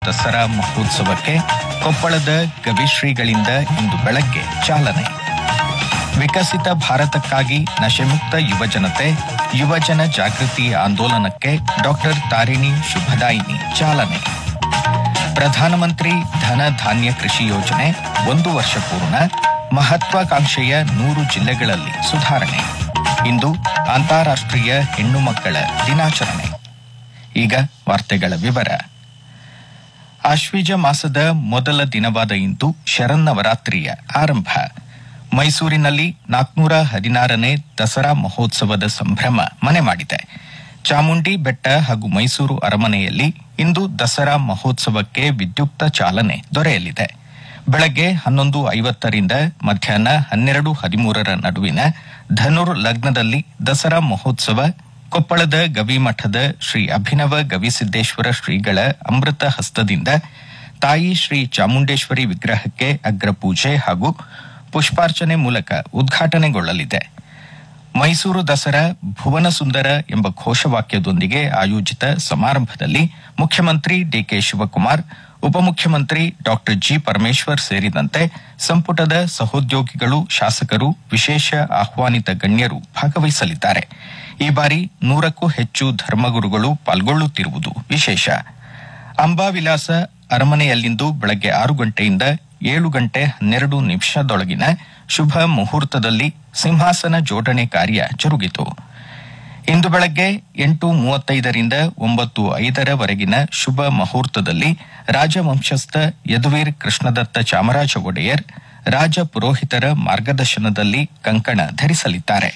ದಸರಾ ಮಹೋತ್ಸವಕ್ಕೆ ಕೊಪ್ಪಳದ ಗವಿಶ್ರೀಗಳಿಂದ ಇಂದು ಬೆಳಗ್ಗೆ ಚಾಲನೆ ವಿಕಸಿತ ಭಾರತಕ್ಕಾಗಿ ನಶೆಮುಕ್ತ ಯುವಜನತೆ ಯುವಜನ ಜಾಗೃತಿ ಆಂದೋಲನಕ್ಕೆ ಡಾಕ್ಟರ್ ತಾರಿಣಿ ಶುಭದಾಯಿನಿ ಚಾಲನೆ ಪ್ರಧಾನಮಂತ್ರಿ ಧನ ಧಾನ್ಯ ಕೃಷಿ ಯೋಜನೆ ಒಂದು ವರ್ಷ ಪೂರ್ಣ ಮಹತ್ವಾಕಾಂಕ್ಷೆಯ ನೂರು ಜಿಲ್ಲೆಗಳಲ್ಲಿ ಸುಧಾರಣೆ ಇಂದು ಅಂತಾರಾಷ್ಟ್ರೀಯ ಹೆಣ್ಣು ಮಕ್ಕಳ ದಿನಾಚರಣೆ ಈಗ ವಾರ್ತೆಗಳ ವಿವರ ಆಶ್ವೀಜ ಮಾಸದ ಮೊದಲ ದಿನವಾದ ಇಂದು ಶರನ್ನವರಾತ್ರಿಯ ಆರಂಭ ಮೈಸೂರಿನಲ್ಲಿ ನಾಲ್ಕನೂರ ಹದಿನಾರನೇ ದಸರಾ ಮಹೋತ್ಸವದ ಸಂಭ್ರಮ ಮನೆ ಮಾಡಿದೆ ಚಾಮುಂಡಿ ಬೆಟ್ಟ ಹಾಗೂ ಮೈಸೂರು ಅರಮನೆಯಲ್ಲಿ ಇಂದು ದಸರಾ ಮಹೋತ್ಸವಕ್ಕೆ ವಿದ್ಯುಕ್ತ ಚಾಲನೆ ದೊರೆಯಲಿದೆ ಬೆಳಗ್ಗೆ ಹನ್ನೊಂದು ಐವತ್ತರಿಂದ ಮಧ್ಯಾಹ್ನ ಹನ್ನೆರಡು ಹದಿಮೂರರ ನಡುವಿನ ಧನುರ್ ಲಗ್ನದಲ್ಲಿ ದಸರಾ ಮಹೋತ್ಸವ ಕೊಪ್ಪಳದ ಗವಿಮಠದ ಶ್ರೀ ಅಭಿನವ ಗವಿಸಿದ್ದೇಶ್ವರ ಶ್ರೀಗಳ ಅಮೃತ ಹಸ್ತದಿಂದ ತಾಯಿ ಶ್ರೀ ಚಾಮುಂಡೇಶ್ವರಿ ವಿಗ್ರಹಕ್ಕೆ ಅಗ್ರಪೂಜೆ ಹಾಗೂ ಪುಷ್ಪಾರ್ಚನೆ ಮೂಲಕ ಉದ್ಘಾಟನೆಗೊಳ್ಳಲಿದೆ ಮೈಸೂರು ದಸರಾ ಭುವನ ಸುಂದರ ಎಂಬ ಘೋಷವಾಕ್ಯದೊಂದಿಗೆ ಆಯೋಜಿತ ಸಮಾರಂಭದಲ್ಲಿ ಮುಖ್ಯಮಂತ್ರಿ ಡಿಕೆ ಶಿವಕುಮಾರ್ ಉಪಮುಖ್ಯಮಂತ್ರಿ ಡಾಕ್ಟರ್ ಜಿ ಪರಮೇಶ್ವರ್ ಸೇರಿದಂತೆ ಸಂಪುಟದ ಸಹೋದ್ಯೋಗಿಗಳು ಶಾಸಕರು ವಿಶೇಷ ಆಹ್ವಾನಿತ ಗಣ್ಯರು ಭಾಗವಹಿಸಲಿದ್ದಾರೆ ಈ ಬಾರಿ ನೂರಕ್ಕೂ ಹೆಚ್ಚು ಧರ್ಮಗುರುಗಳು ಪಾಲ್ಗೊಳ್ಳುತ್ತಿರುವುದು ವಿಶೇಷ ಅಂಬಾವಿಲಾಸ ಅರಮನೆಯಲ್ಲಿಂದು ಬೆಳಗ್ಗೆ ಆರು ಗಂಟೆಯಿಂದ ಏಳು ಗಂಟೆ ಹನ್ನೆರಡು ನಿಮಿಷದೊಳಗಿನ ಶುಭ ಮುಹೂರ್ತದಲ್ಲಿ ಸಿಂಹಾಸನ ಜೋಡಣೆ ಕಾರ್ಯ ಜರುಗಿತು ಇಂದು ಬೆಳಗ್ಗೆ ಎಂಟು ಮೂವತ್ತೈದರಿಂದ ಒಂಬತ್ತು ಐದರವರೆಗಿನ ಶುಭ ಮುಹೂರ್ತದಲ್ಲಿ ರಾಜವಂಶಸ್ಥ ಯದುವೀರ್ ಕೃಷ್ಣದತ್ತ ಚಾಮರಾಜ ಒಡೆಯರ್ ರಾಜ ಪುರೋಹಿತರ ಮಾರ್ಗದರ್ಶನದಲ್ಲಿ ಕಂಕಣ ಧರಿಸಲಿದ್ದಾರೆ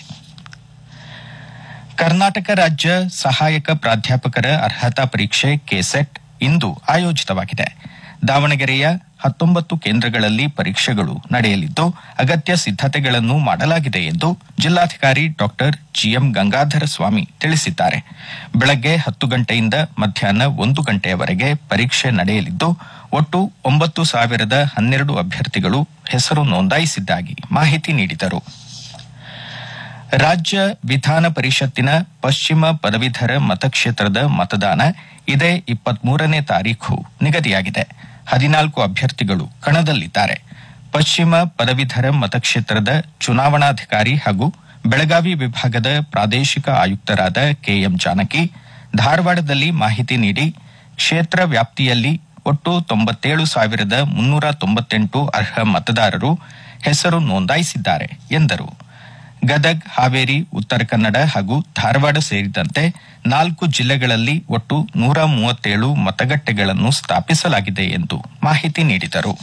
ಕರ್ನಾಟಕ ರಾಜ್ಯ ಸಹಾಯಕ ಪ್ರಾಧ್ಯಾಪಕರ ಅರ್ಹತಾ ಪರೀಕ್ಷೆ ಕೆಸೆಟ್ ಇಂದು ಆಯೋಜಿತವಾಗಿದೆ ದಾವಣಗೆರೆಯ ಹತ್ತೊಂಬತ್ತು ಕೇಂದ್ರಗಳಲ್ಲಿ ಪರೀಕ್ಷೆಗಳು ನಡೆಯಲಿದ್ದು ಅಗತ್ಯ ಸಿದ್ದತೆಗಳನ್ನು ಮಾಡಲಾಗಿದೆ ಎಂದು ಜಿಲ್ಲಾಧಿಕಾರಿ ಡಾಕ್ಟರ್ ಜಿಎಂ ಗಂಗಾಧರ ಸ್ವಾಮಿ ತಿಳಿಸಿದ್ದಾರೆ ಬೆಳಗ್ಗೆ ಹತ್ತು ಗಂಟೆಯಿಂದ ಮಧ್ಯಾಹ್ನ ಒಂದು ಗಂಟೆಯವರೆಗೆ ಪರೀಕ್ಷೆ ನಡೆಯಲಿದ್ದು ಒಟ್ಟು ಒಂಬತ್ತು ಸಾವಿರದ ಹನ್ನೆರಡು ಅಭ್ಯರ್ಥಿಗಳು ಹೆಸರು ನೋಂದಾಯಿಸಿದ್ದಾಗಿ ಮಾಹಿತಿ ನೀಡಿದರು ರಾಜ್ಯ ವಿಧಾನ ಪರಿಷತ್ತಿನ ಪಶ್ಚಿಮ ಪದವೀಧರ ಮತಕ್ಷೇತ್ರದ ಮತದಾನ ಇದೇ ಇಪ್ಪತ್ಮೂರನೇ ತಾರೀಖು ನಿಗದಿಯಾಗಿದೆ ಹದಿನಾಲ್ಕು ಅಭ್ಯರ್ಥಿಗಳು ಕಣದಲ್ಲಿದ್ದಾರೆ ಪಶ್ಚಿಮ ಪದವೀಧರ ಮತಕ್ಷೇತ್ರದ ಚುನಾವಣಾಧಿಕಾರಿ ಹಾಗೂ ಬೆಳಗಾವಿ ವಿಭಾಗದ ಪ್ರಾದೇಶಿಕ ಆಯುಕ್ತರಾದ ಕೆಎಂ ಜಾನಕಿ ಧಾರವಾಡದಲ್ಲಿ ಮಾಹಿತಿ ನೀಡಿ ಕ್ಷೇತ್ರ ವ್ಯಾಪ್ತಿಯಲ್ಲಿ ಒಟ್ಟು ತೊಂಬತ್ತೇಳು ಸಾವಿರದ ಮುನ್ನೂರ ತೊಂಬತ್ತೆಂಟು ಅರ್ಹ ಮತದಾರರು ಹೆಸರು ನೋಂದಾಯಿಸಿದ್ದಾರೆ ಎಂದರು ಗದಗ್ ಹಾವೇರಿ ಉತ್ತರ ಕನ್ನಡ ಹಾಗೂ ಧಾರವಾಡ ಸೇರಿದಂತೆ ನಾಲ್ಕು ಜಿಲ್ಲೆಗಳಲ್ಲಿ ಒಟ್ಟು ನೂರ ಮೂವತ್ತೇಳು ಮತಗಟ್ಟೆಗಳನ್ನು ಸ್ಥಾಪಿಸಲಾಗಿದೆ ಎಂದು ಮಾಹಿತಿ ನೀಡಿದರು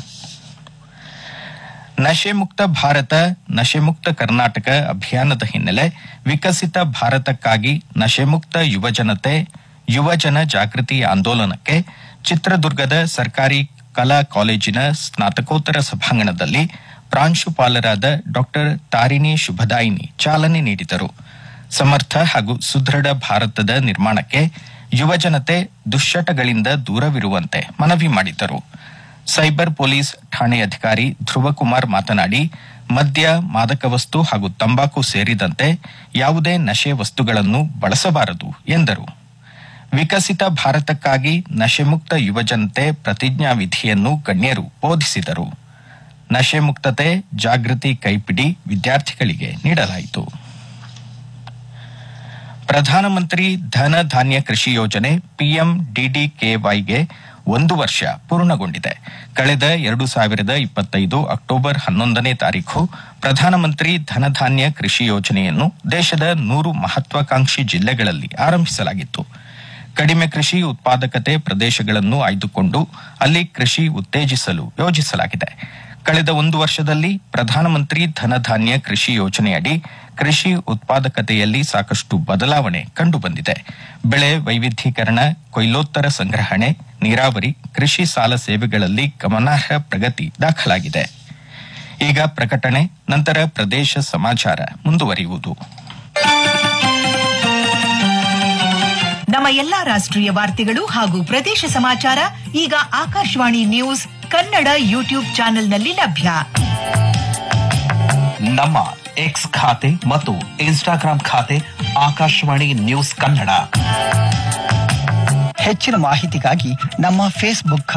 ನಶೆಮುಕ್ತ ಭಾರತ ನಶೆಮುಕ್ತ ಕರ್ನಾಟಕ ಅಭಿಯಾನದ ಹಿನ್ನೆಲೆ ವಿಕಸಿತ ಭಾರತಕ್ಕಾಗಿ ನಶೆಮುಕ್ತ ಯುವಜನತೆ ಯುವಜನ ಜಾಗೃತಿ ಆಂದೋಲನಕ್ಕೆ ಚಿತ್ರದುರ್ಗದ ಸರ್ಕಾರಿ ಕಲಾ ಕಾಲೇಜಿನ ಸ್ನಾತಕೋತ್ತರ ಸಭಾಂಗಣದಲ್ಲಿ ಪ್ರಾಂಶುಪಾಲರಾದ ಡಾಕ್ಟರ್ ತಾರಿಣಿ ಶುಭದಾಯಿನಿ ಚಾಲನೆ ನೀಡಿದರು ಸಮರ್ಥ ಹಾಗೂ ಸುದೃಢ ಭಾರತದ ನಿರ್ಮಾಣಕ್ಕೆ ಯುವಜನತೆ ದುಶ್ಚಟಗಳಿಂದ ದೂರವಿರುವಂತೆ ಮನವಿ ಮಾಡಿದರು ಸೈಬರ್ ಪೊಲೀಸ್ ಠಾಣೆ ಅಧಿಕಾರಿ ಧ್ರುವಕುಮಾರ್ ಮಾತನಾಡಿ ಮದ್ಯ ಮಾದಕ ವಸ್ತು ಹಾಗೂ ತಂಬಾಕು ಸೇರಿದಂತೆ ಯಾವುದೇ ನಶೆ ವಸ್ತುಗಳನ್ನು ಬಳಸಬಾರದು ಎಂದರು ವಿಕಸಿತ ಭಾರತಕ್ಕಾಗಿ ನಶೆಮುಕ್ತ ಯುವಜನತೆ ಪ್ರತಿಜ್ಞಾ ವಿಧಿಯನ್ನು ಗಣ್ಯರು ಬೋಧಿಸಿದರು ನಶೆ ಮುಕ್ತತೆ ಜಾಗೃತಿ ಕೈಪಿಡಿ ವಿದ್ಯಾರ್ಥಿಗಳಿಗೆ ನೀಡಲಾಯಿತು ಪ್ರಧಾನಮಂತ್ರಿ ಧನ ಧಾನ್ಯ ಕೃಷಿ ಯೋಜನೆ ಪಿಎಂ ಡಿಡಿಕೆವೈಗೆ ಒಂದು ವರ್ಷ ಪೂರ್ಣಗೊಂಡಿದೆ ಕಳೆದ ಎರಡು ಸಾವಿರದ ಇಪ್ಪತ್ತೈದು ಅಕ್ಟೋಬರ್ ಹನ್ನೊಂದನೇ ತಾರೀಖು ಪ್ರಧಾನಮಂತ್ರಿ ಧನಧಾನ್ಯ ಕೃಷಿ ಯೋಜನೆಯನ್ನು ದೇಶದ ನೂರು ಮಹತ್ವಾಕಾಂಕ್ಷಿ ಜಿಲ್ಲೆಗಳಲ್ಲಿ ಆರಂಭಿಸಲಾಗಿತ್ತು ಕಡಿಮೆ ಕೃಷಿ ಉತ್ಪಾದಕತೆ ಪ್ರದೇಶಗಳನ್ನು ಆಯ್ದುಕೊಂಡು ಅಲ್ಲಿ ಕೃಷಿ ಉತ್ತೇಜಿಸಲು ಯೋಜಿಸಲಾಗಿದೆ ಕಳೆದ ಒಂದು ವರ್ಷದಲ್ಲಿ ಪ್ರಧಾನಮಂತ್ರಿ ಧನಧಾನ್ಯ ಕೃಷಿ ಯೋಜನೆಯಡಿ ಕೃಷಿ ಉತ್ಪಾದಕತೆಯಲ್ಲಿ ಸಾಕಷ್ಟು ಬದಲಾವಣೆ ಕಂಡುಬಂದಿದೆ ಬೆಳೆ ವೈವಿಧ್ಯೀಕರಣ ಕೊಯ್ಲೋತ್ತರ ಸಂಗ್ರಹಣೆ ನೀರಾವರಿ ಕೃಷಿ ಸಾಲ ಸೇವೆಗಳಲ್ಲಿ ಗಮನಾರ್ಹ ಪ್ರಗತಿ ದಾಖಲಾಗಿದೆ ಈಗ ಪ್ರಕಟಣೆ ನಂತರ ಪ್ರದೇಶ ಸಮಾಚಾರ ಮುಂದುವರಿಯುವುದು ನಮ್ಮ ಎಲ್ಲಾ ರಾಷ್ಟ್ರೀಯ ವಾರ್ತೆಗಳು ಹಾಗೂ ಪ್ರದೇಶ ಸಮಾಚಾರ ಈಗ ಆಕಾಶವಾಣಿ ನ್ಯೂಸ್ ಕನ್ನಡ ಯೂಟ್ಯೂಬ್ ಚಾನೆಲ್ನಲ್ಲಿ ಲಭ್ಯ ನಮ್ಮ ಎಕ್ಸ್ ಖಾತೆ ಮತ್ತು ಇನ್ಸ್ಟಾಗ್ರಾಂ ಖಾತೆ ಆಕಾಶವಾಣಿ ನ್ಯೂಸ್ ಕನ್ನಡ ಹೆಚ್ಚಿನ ಮಾಹಿತಿಗಾಗಿ ನಮ್ಮ ಫೇಸ್ಬುಕ್